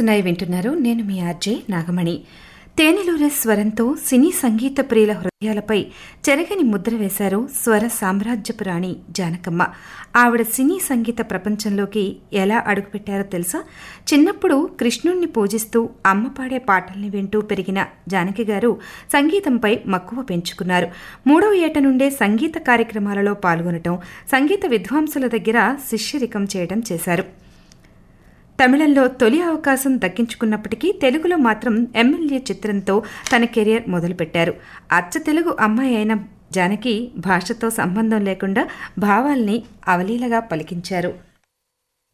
గుర్తుకొస్తున్నాయి వింటున్నారు నేను మీ ఆర్జే నాగమణి తేనెలూరే స్వరంతో సినీ సంగీత ప్రియుల హృదయాలపై చెరగని ముద్ర వేశారు స్వర సామ్రాజ్యపు రాణి జానకమ్మ ఆవిడ సినీ సంగీత ప్రపంచంలోకి ఎలా అడుగుపెట్టారో తెలుసా చిన్నప్పుడు కృష్ణుణ్ణి పూజిస్తూ అమ్మ పాడే పాటల్ని వింటూ పెరిగిన జానకి గారు సంగీతంపై మక్కువ పెంచుకున్నారు మూడవ ఏట నుండే సంగీత కార్యక్రమాలలో పాల్గొనటం సంగీత విద్వాంసుల దగ్గర శిష్యరికం చేయడం చేశారు తమిళంలో తొలి అవకాశం దక్కించుకున్నప్పటికీ తెలుగులో మాత్రం ఎమ్మెల్యే చిత్రంతో తన కెరియర్ మొదలుపెట్టారు అచ్చ తెలుగు అమ్మాయి అయిన జానకి భాషతో సంబంధం లేకుండా భావాల్ని అవలీలగా పలికించారు